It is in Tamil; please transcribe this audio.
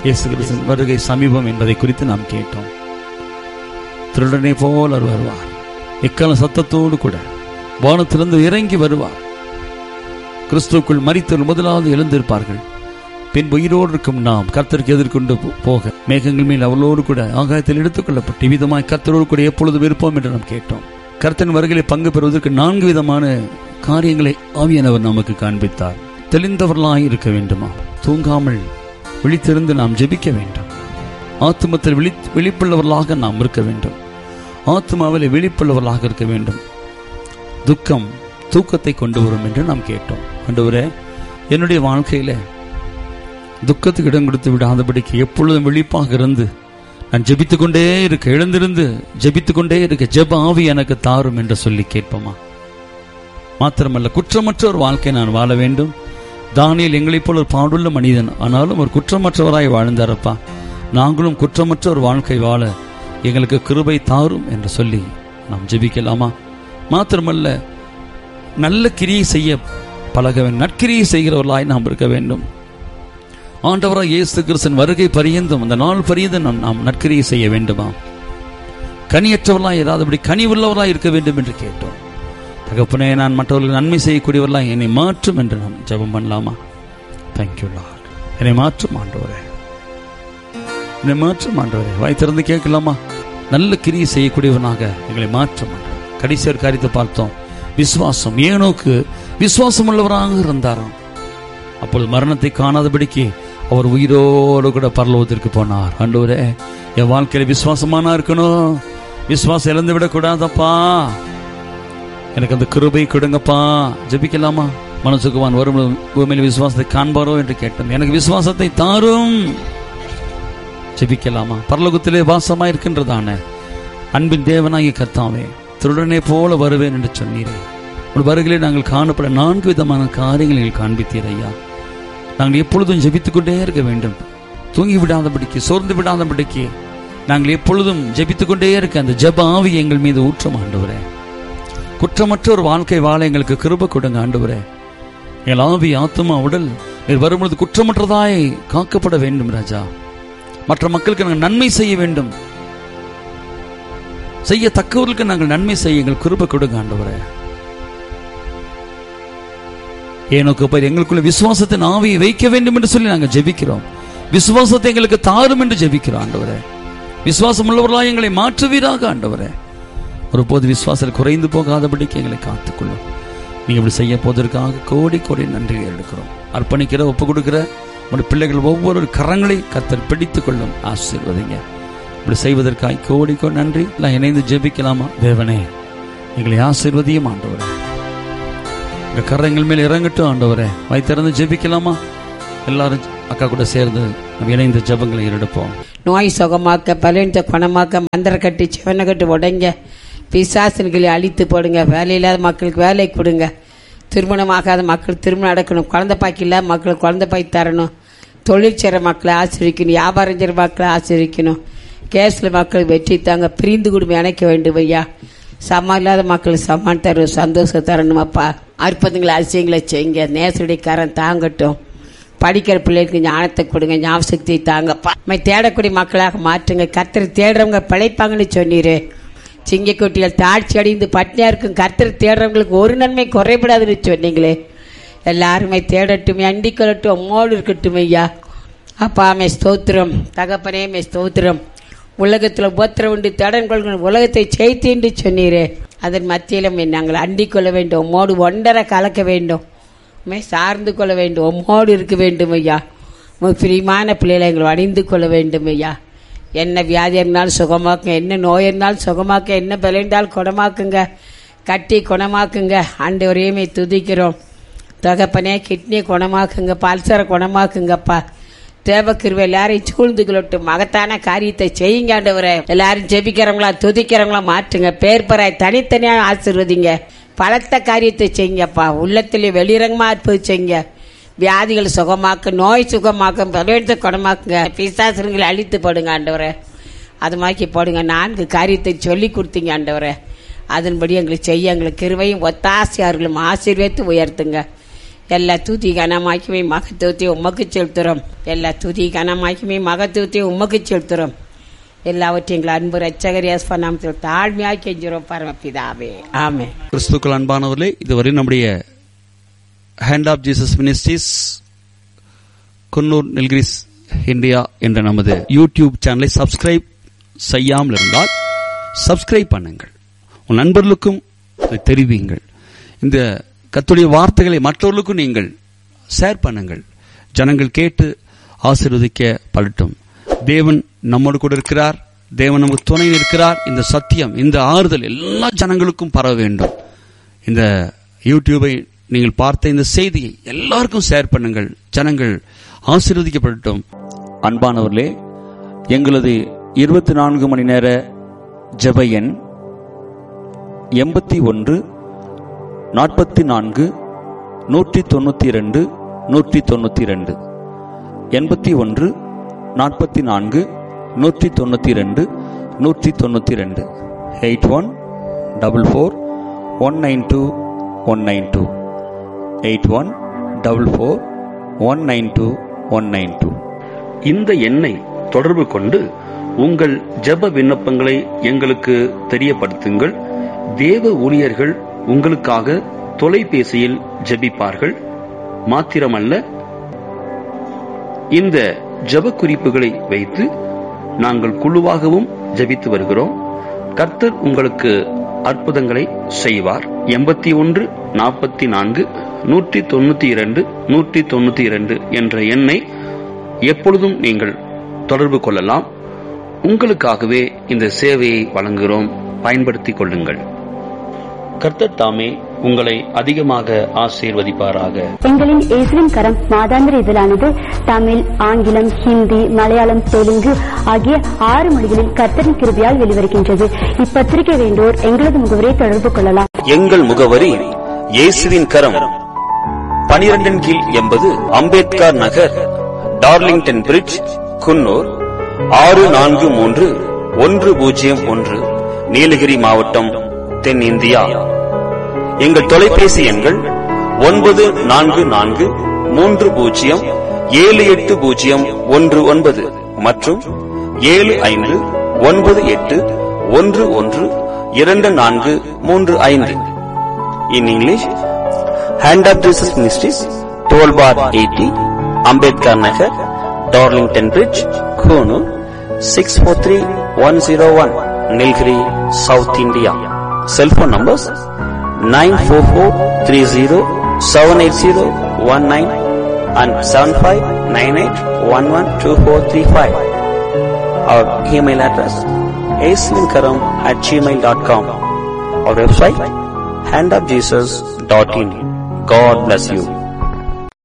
இயேசு கிறிஸ்துவின் வருகை சமீபம் என்பதை குறித்து நாம் கேட்டோம் திருடனை போல் அவர் வருவார் எக்கால சத்தத்தோடு கூட வானத்திலிருந்து இறங்கி வருவார் கிறிஸ்துவுக்குள் மரித்தவர் முதலாவது எழுந்திருப்பார்கள் பின் உயிரோடு இருக்கும் நாம் கர்த்தருக்கு எதிர்கொண்டு போ- போக மேகங்கள் மேல் அவளோடு கூட ஆகாயத்தில் எடுத்துக் கொள்ளப்பட்டு விதமாய் கர்த்தரோடு கூட எப்பொழுதும் இருப்போம் என்று நாம் கேட்டோம் கர்த்தன் வருகையிலே பங்கு பெறுவதற்கு நான்கு விதமான காரியங்களை ஆவியானவர் நமக்கு காண்பித்தார் தெளிந்தவர்களாய் இருக்க வேண்டுமா தூங்காமல் விழித்திருந்து நாம் ஜெபிக்க வேண்டும் ஆத்துமத்தில் விழி விழிப்புள்ளவர்களாக நாம் இருக்க வேண்டும் ஆத்மாவில் விழிப்புள்ளவர்களாக இருக்க வேண்டும் துக்கம் தூக்கத்தை கொண்டு வரும் என்று நாம் கேட்டோம் ஆண்டவரே என்னுடைய வாழ்க்கையில துக்கத்துக்கு இடம் கொடுத்து விடாதபடிக்கு எப்பொழுதும் விழிப்பாக இருந்து நான் ஜெபித்துக் கொண்டே இருக்க எழுந்திருந்து ஜெபித்துக் கொண்டே இருக்க ஜெப ஆவி எனக்கு தாரும் என்று சொல்லி கேட்போமா மாத்திரமல்ல குற்றமற்ற ஒரு வாழ்க்கை நான் வாழ வேண்டும் தானியல் எங்களைப் போல ஒரு பாடுள்ள மனிதன் ஆனாலும் ஒரு குற்றமற்றவராய் வாழ்ந்தாரப்பா நாங்களும் குற்றமற்ற ஒரு வாழ்க்கை வாழ எங்களுக்கு கிருபை தாரும் என்று சொல்லி நாம் ஜெபிக்கலாமா மாத்திரமல்ல நல்ல கிரியை செய்ய பழக வேண்டும் நற்கிரியை செய்கிறவர்களாய் நாம் இருக்க வேண்டும் ஆண்டவராய் இயேசு கிறிஸ்தன் வருகை பரியந்தும் அந்த நாள் பரியந்தும் நாம் நாம் நற்கிரியை செய்ய வேண்டுமா கனியற்றவர்களாய் இராதபடி கனிவுள்ளவர்களாய் இருக்க வேண்டும் என்று கேட்டோம் தகப்பனே நான் மற்றவர்களுக்கு நன்மை செய்யக்கூடியவர்களாய் என்னை மாற்றும் என்று நாம் ஜெபம் பண்ணலாமா தேங்க்யூ லார்ட் என்னை மாற்றும் ஆண்டவரே என்னை மாற்றும் ஆண்டவரே வாய் திறந்து கேட்கலாமா நல்ல கிரியை செய்யக்கூடியவனாக எங்களை மாற்றும் ஆண்டவரே. கடைசி ஒரு காரியத்தை பார்த்தோம் விசுவாசம் ஏனோக்கு விசுவாசம் உள்ளவராக இருந்தாராம் அப்பொழுது மரணத்தை காணாதபடிக்கு அவர் உயிரோடு கூட பரலோகத்திற்கு போனார் ஆண்டவரே என் வாழ்க்கையில விசுவாசமானா இருக்கணும் விசுவாசம் இழந்து விடக்கூடாதப்பா எனக்கு அந்த கிருபை கொடுங்கப்பா ஜெபிக்கலாமா மனசுக்குவான் வரும் பூமியில் விசுவாசத்தை காண்பாரோ என்று கேட்டோம் எனக்கு விசுவாசத்தை தாரும் ஜெபிக்கலாமா பரலோகத்திலே வாசமா இருக்கின்றதான அன்பின் தேவனாகிய கர்த்தாவே திருடனே போல வருவேன் என்று சொன்னீரே உன் வருகையிலே நாங்கள் காணப்பட நான்கு விதமான காரியங்களை நீங்கள் காண்பித்தீர் ஐயா நாங்கள் எப்பொழுதும் ஜெபித்துக் கொண்டே இருக்க வேண்டும் தூங்கி விடாதபடிக்கு சோர்ந்து விடாதபடிக்கு நாங்கள் எப்பொழுதும் ஜெபித்துக் கொண்டே இருக்க அந்த ஜெப ஆவி எங்கள் மீது ஊற்றம் ஆண்டவரே குற்றமற்ற ஒரு வாழ்க்கை வாழ எங்களுக்கு கிருப கொடுங்க ஆண்டவரே எங்கள் ஆவி ஆத்துமா உடல் நீர் வரும்பொழுது குற்றமற்றதாய் காக்கப்பட வேண்டும் ராஜா மற்ற மக்களுக்கு நாங்கள் நன்மை செய்ய வேண்டும் செய்யத்தக்கவர்களுக்கு நாங்கள் நன்மை செய்ய எங்கள் கிருப கொடுங்க ஆண்டவரே ஏனோக்கு போய் எங்களுக்குள்ள விசுவாசத்தின் ஆவியை வைக்க வேண்டும் என்று சொல்லி நாங்கள் ஜெபிக்கிறோம் விசுவாசத்தை எங்களுக்கு தாரும் என்று ஜெபிக்கிறோம் ஆண்டவரே விசுவாசம் உள்ளவர்களாக எங்களை மாற்றுவீராக ஆண்டவரே ஒருபோது விசுவாசத்தில் குறைந்து போகாதபடிக்கு எங்களை காத்துக்கொள்ளும் நீங்க இப்படி செய்ய போவதற்காக கோடி கோடி நன்றி எடுக்கிறோம் அர்ப்பணிக்கிற ஒப்பு கொடுக்கிற உங்களுடைய பிள்ளைகள் ஒவ்வொரு கரங்களை கத்தர் பிடித்துக் கொள்ளும் ஆசீர்வதிங்க இப்படி செய்வதற்காக கோடி கோடி நன்றி எல்லாம் இணைந்து ஜெபிக்கலாமா தேவனே எங்களை ஆசீர்வதியும் ஆண்டவரே உங்க கரங்கள் மேல் இறங்கட்டும் ஆண்டவரே வாய் திறந்து ஜெபிக்கலாமா எல்லாரும் அக்கா கூட சேர்ந்து நம்ம இணைந்து ஜெபங்களை எடுப்போம் நோய் சுகமாக்க பலவீனத்தை குணமாக்க மந்திர கட்டி சிவனை கட்டு உடைங்க பிசாசன்களை அழித்து போடுங்க வேலை இல்லாத மக்களுக்கு வேலை கொடுங்க திருமணமாகாத மக்கள் திருமணம் நடக்கணும் குழந்தை பாக்கி இல்லாத மக்களுக்கு குழந்தை பாக்கி தரணும் தொழில் செய்கிற மக்களை ஆசிரியக்கணும் வியாபாரம் செய்கிற மக்களை ஆசிரியக்கணும் கேஸில் மக்கள் வெற்றி தாங்க பிரிந்து குடும்பம் இணைக்க வேண்டும் ஐயா சமம் இல்லாத மக்கள் சமான் தரும் சந்தோஷம் தரணும் அப்பா அற்புதங்களை அதிசயங்களை செய்யுங்க நேசடிக்காரன் தாங்கட்டும் படிக்கிற பிள்ளைகளுக்கு ஞானத்தை கொடுங்க ஞாபக சக்தியை தாங்கப்பா நம்ம தேடக்கூடிய மக்களாக மாற்றுங்க கர்த்தர் தேடுறவங்க பிழைப்பாங்கன்னு சொன்னீரு சிங்கக்குட்டிகள் தாழ்ச்சி அடைந்து பட்னியா இருக்கும் கர்த்தர் தேடுறவங்களுக்கு ஒரு நன்மை குறைபடாதுன்னு சொன்னீங்களே எல்லாருமே தேடட்டும் அண்டிக் கொள்ளட்டும் அம்மோடு இருக்கட்டும் ஐயா அப்பா மே ஸ்தோத்திரம் தகப்பனே மே ஸ்தோத்திரம் உலகத்தில் உபத்திரம் உண்டு தேடன் கொள்கிற உலகத்தை செய்து என்று சொன்னீரே அதன் மத்தியிலும் நாங்கள் அண்டிக் கொள்ள வேண்டும் உம்மோடு ஒன்றரை கலக்க வேண்டும் உண்மை சார்ந்து கொள்ள வேண்டும் உம்மோடு இருக்க வேண்டும் ஐயா உங்கள் பிரியமான பிள்ளைகளை எங்களை அணிந்து கொள்ள வேண்டும் ஐயா என்ன வியாதி இருந்தாலும் சுகமாக்குங்க என்ன நோய் இருந்தாலும் சுகமாக்க என்ன பலன்றாலும் குணமாக்குங்க கட்டி குணமாக்குங்க ஆண்டு ஒரேமே துதிக்கிறோம் தகப்பனே கிட்னியை குணமாக்குங்க பல்சரை குணமாக்குங்கப்பா தேவக்கிருவை எல்லாரையும் சூழ்ந்து கொள்ளட்டும் மகத்தான காரியத்தை செய்யுங்க ஆண்டவரே எல்லாரும் ஜெபிக்கிறவங்களா துதிக்கிறவங்களா மாற்றுங்க பேர் பராய் தனித்தனியாக ஆசீர்வதிங்க பலத்த காரியத்தை செய்யுங்கப்பா உள்ளத்திலே வெளிரங்கமா அற்புத செய்யுங்க வியாதிகள் சுகமாக்க நோய் சுகமாக்க பலவீனத்தை குணமாக்குங்க பிசாசுங்களை அழித்து போடுங்க ஆண்டவரே அது மாதிரி போடுங்க நான்கு காரியத்தை சொல்லி கொடுத்தீங்க ஆண்டவரே அதன்படி எங்களுக்கு செய்ய எங்களுக்கு கிருவையும் ஒத்தாசையார்களும் ஆசீர்வதித்து உயர்த்துங்க எல்லா துதி கனமாக்கியுமே மகத்துவத்தையும் உமக்கு செலுத்துறோம் எல்லா துதி கனமாக்கியுமே மகத்துவத்தையும் உமக்கு செலுத்துறோம் எல்லாவற்றையும் எங்கள் அன்பு ரச்சகர் எஸ்பா நாமத்தில் தாழ்மையாக கெஞ்சுறோம் பரமபிதாவே ஆமே கிறிஸ்துக்கள் அன்பானவர்களே இதுவரை நம்முடைய hand of Jesus ministries Coonoor Nilgiris India என்ற நமது யூடியூப் சேனலை சப்ஸ்கிரைப் செய்யாமல் இருந்தால் சப்ஸ்கிரைப் பண்ணுங்கள் உன் நண்பர்களுக்கும் இதை தெரிவியுங்கள் இந்த கத்துடைய வார்த்தைகளை மற்றவர்களுக்கும் நீங்கள் ஷேர் பண்ணுங்கள் ஜனங்கள் கேட்டு ஆசீர்வதிக்க படட்டும் தேவன் நம்மோடு கூட இருக்கிறார் தேவன் நமக்கு துணை இருக்கிறார் இந்த சத்தியம் இந்த ஆறுதல் எல்லா ஜனங்களுக்கும் பரவ வேண்டும் இந்த யூடியூபை நீங்கள் பார்த்த இந்த செய்தியை எல்லாருக்கும் ஷேர் பண்ணுங்கள் ஜனங்கள் ஆசீர்வதிக்கப்படட்டும் அன்பானவர்களே எங்களது இருபத்தி நான்கு மணி நேர ஜெப எண் எண்பத்தி ஒன்று நாற்பத்தி நான்கு நூற்றி தொண்ணூற்றி ரெண்டு நூற்றி தொண்ணூற்றி ரெண்டு எண்பத்தி ஒன்று நாற்பத்தி நான்கு நூற்றி தொண்ணூற்றி ரெண்டு நூற்றி தொண்ணூற்றி ரெண்டு eight one double four one nine two one nine two eight one double four one nine two one nine two இந்த எண்ணை தொடர்பு கொண்டு உங்கள் ஜெப விண்ணப்பங்களை எங்களுக்கு தெரியப்படுத்துங்கள் தேவ ஊழியர்கள் உங்களுக்காக தொலைபேசியில் ஜெபிப்பார்கள் மாத்திரமல்ல இந்த ஜெப குறிப்புகளை வைத்து நாங்கள் குழுவாகவும் ஜெபித்து வருகிறோம் கர்த்தர் உங்களுக்கு அற்புதங்களை செய்வார் எண்பத்தி ஒன்று நாற்பத்தி நான்கு நூற்றி தொண்ணூத்தி இரண்டு நூற்றி தொண்ணூத்தி இரண்டு என்ற எண்ணை எப்பொழுதும் நீங்கள் தொடர்பு கொள்ளலாம் உங்களுக்காகவே இந்த சேவையை வழங்குகிறோம் பயன்படுத்திக் கொள்ளுங்கள் கர்த்தர் தாமே உங்களை அதிகமாக ஆசீர்வதிப்பாராக எங்களின் இயேசுவின் கரம் மாதாந்திர இதழானது தமிழ் ஆங்கிலம் ஹிந்தி மலையாளம் தெலுங்கு ஆகிய ஆறு மொழிகளில் கர்த்தரின் கிருபையால் வெளிவருகின்றது இப்பத்திரிகை வேண்டோர் எங்களது முகவரை தொடர்பு கொள்ளலாம் எங்கள் முகவரி இயேசுவின் கரம் பனிரெண்டின் கீழ் எண்பது அம்பேத்கர் நகர் டார்லிங்டன் பிரிட்ஜ் குன்னூர் ஆறு நான்கு மூன்று ஒன்று பூஜ்ஜியம் ஒன்று நீலகிரி மாவட்டம் தென்னிந்தியா எங்கள் தொலைபேசி எண்கள் ஒன்பது நான்கு நான்கு மூன்று பூஜ்ஜியம் ஏழு எட்டு பூஜ்ஜியம் ஒன்று ஒன்பது மற்றும் ஏழு ஐந்து ஒன்பது எட்டு ஒன்று ஒன்று இரண்டு நான்கு மூன்று ஐந்து in English hand of Jesus ministries twelve four eighty Ambedkar Nagar Darlington bridge Coonoor six four three one zero one Nilgiri south India cellphone numbers nine four four three zero seven eight zero one nine and seven five nine eight one one two four three five our email address ஏஸ்லின்கரம் at Gmail dot com our website handofjesus.in. God bless you.